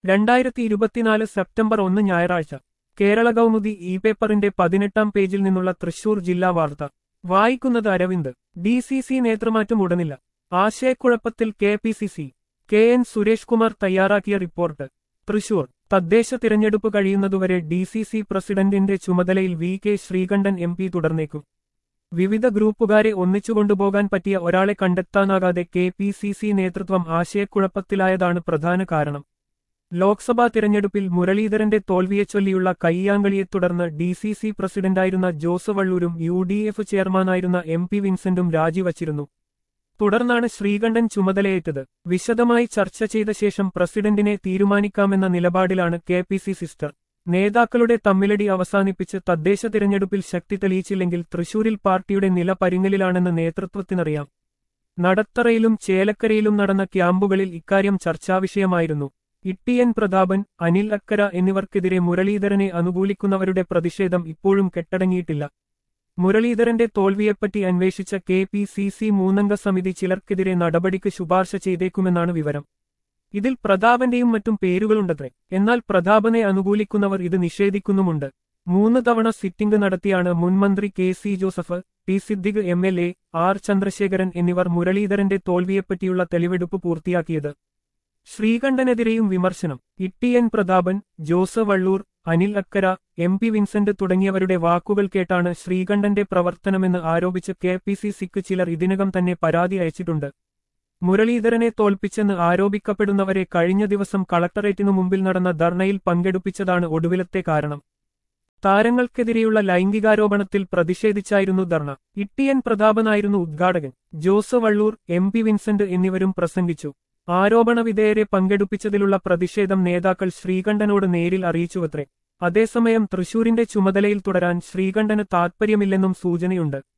രണ്ടായിരത്തി ഇരുപത്തിനാല് സെപ്റ്റംബർ ഒന്ന് ഞായറാഴ്ച കേരള കൗമുദി ഇ പേപ്പറിന്റെ പതിനെട്ടാം പേജിൽ നിന്നുള്ള തൃശൂർ ജില്ലാ വാർത്ത വായിക്കുന്നത് അരവിന്ദ് ഡി സി സി നേതൃമാറ്റം ഉടനില്ല ആശയക്കുഴപ്പത്തിൽ K P C C K N Suresh Kumar തയ്യാറാക്കിയ റിപ്പോർട്ട് തൃശൂർ തദ്ദേശ തിരഞ്ഞെടുപ്പ് കഴിയുന്നതുവരെ ഡി സി സി പ്രസിഡന്റിന്റെ ചുമതലയിൽ V K Sreekandan M P തുടർന്നേക്കും വിവിധ ഗ്രൂപ്പുകാരെ ഒന്നിച്ചുകൊണ്ടുപോകാൻ പറ്റിയ ഒരാളെ കണ്ടെത്താനാകാതെ കെ പി സി സി നേതൃത്വം ആശയക്കുഴപ്പത്തിലായതാണ് പ്രധാന കാരണം ലോക്സഭാ തിരഞ്ഞെടുപ്പിൽ മുരളീധരന്റെ തോൽവിയെച്ചൊല്ലിയുള്ള കയ്യാങ്കളിയെ തുടർന്ന് ഡി സി സി പ്രസിഡന്റായിരുന്ന ജോസ് വള്ളൂരും യു ഡി എഫ് ചെയർമാനായിരുന്ന എം പി വിൻസെന്റും രാജിവച്ചിരുന്നു തുടർന്നാണ് ശ്രീകണ്ഠൻ ചുമതലയേറ്റത് വിശദമായി ചർച്ച ചെയ്ത ശേഷം പ്രസിഡന്റിനെ തീരുമാനിക്കാമെന്ന നിലപാടിലാണ് കെ പി സി സിസ്റ്റർ നേതാക്കളുടെ തമ്മിലടി അവസാനിപ്പിച്ച് തദ്ദേശ തിരഞ്ഞെടുപ്പിൽ ശക്തി തെളിയിച്ചില്ലെങ്കിൽ തൃശൂരിൽ പാർട്ടിയുടെ നില പരിങ്ങലിലാണെന്ന് നേതൃത്വത്തിനറിയാം നടത്തറയിലും ചേലക്കരയിലും നടന്ന ക്യാമ്പുകളിൽ ഇക്കാര്യം ചർച്ചാവിഷയമായിരുന്നു ഇട്ടിയൻ പ്രതാപൻ അനിൽ അക്കര എന്നിവർക്കെതിരെ മുരളീധരനെ അനുകൂലിക്കുന്നവരുടെ പ്രതിഷേധം ഇപ്പോഴും കെട്ടടങ്ങിയിട്ടില്ല മുരളീധരന്റെ തോൽവിയെപ്പറ്റി അന്വേഷിച്ച കെ പി സി സി മൂന്നംഗ സമിതി ചിലർക്കെതിരെ നടപടിക്ക് ശുപാർശ ചെയ്തേക്കുമെന്നാണ് വിവരം ഇതിൽ പ്രതാപന്റെയും മറ്റും പേരുകളുണ്ടത്രേ എന്നാൽ പ്രതാപനെ അനുകൂലിക്കുന്നവർ ഇത് നിഷേധിക്കുന്നുമുണ്ട് മൂന്ന് തവണ സിറ്റിംഗ് നടത്തിയാണ് മുൻമന്ത്രി K C Joseph T Siddique M L A R Chandrasekharan എന്നിവർ മുരളീധരന്റെ തോൽവിയെപ്പറ്റിയുള്ള തെളിവെടുപ്പ് പൂർത്തിയാക്കിയത് ശ്രീകണ്ഠനെതിരെയും വിമർശനം T N Prathapan Jose Valloor Anil Akkara M P Vincent തുടങ്ങിയവരുടെ വാക്കുകൾ കേട്ടാണ് ശ്രീകണ്ഠന്റെ പ്രവർത്തനമെന്ന് ആരോപിച്ച് കെ പി സി സിക്ക് ചിലർ ഇതിനകം തന്നെ പരാതി അയച്ചിട്ടുണ്ട് മുരളീധരനെ തോൽപ്പിച്ചെന്ന് ആരോപിക്കപ്പെടുന്നവരെ കഴിഞ്ഞ ദിവസം കളക്ടറേറ്റിനു മുമ്പിൽ നടന്ന ധർണയിൽ പങ്കെടുപ്പിച്ചതാണ് ഒടുവിലത്തെ കാരണം താരങ്ങൾക്കെതിരെയുള്ള ലൈംഗികാരോപണത്തിൽ പ്രതിഷേധിച്ചായിരുന്നു ധർണ ഇട്ടിയൻ പ്രതാപനായിരുന്നു ഉദ്ഘാടകൻ ജോസ് വള്ളൂർ എം പി വിൻസെന്റ് എന്നിവരും പ്രസംഗിച്ചു ആരോപണ വിധേയരെ പങ്കെടുപ്പിച്ചതിലുള്ള പ്രതിഷേധം നേതാക്കൾ ശ്രീകണ്ഠനോട് നേരിൽ അറിയിച്ചുവത്രേ അതേസമയം തൃശൂരിന്റെ ചുമതലയിൽ തുടരാൻ ശ്രീകണ്ഠന് താൽപ്പര്യമില്ലെന്നും സൂചനയുണ്ട്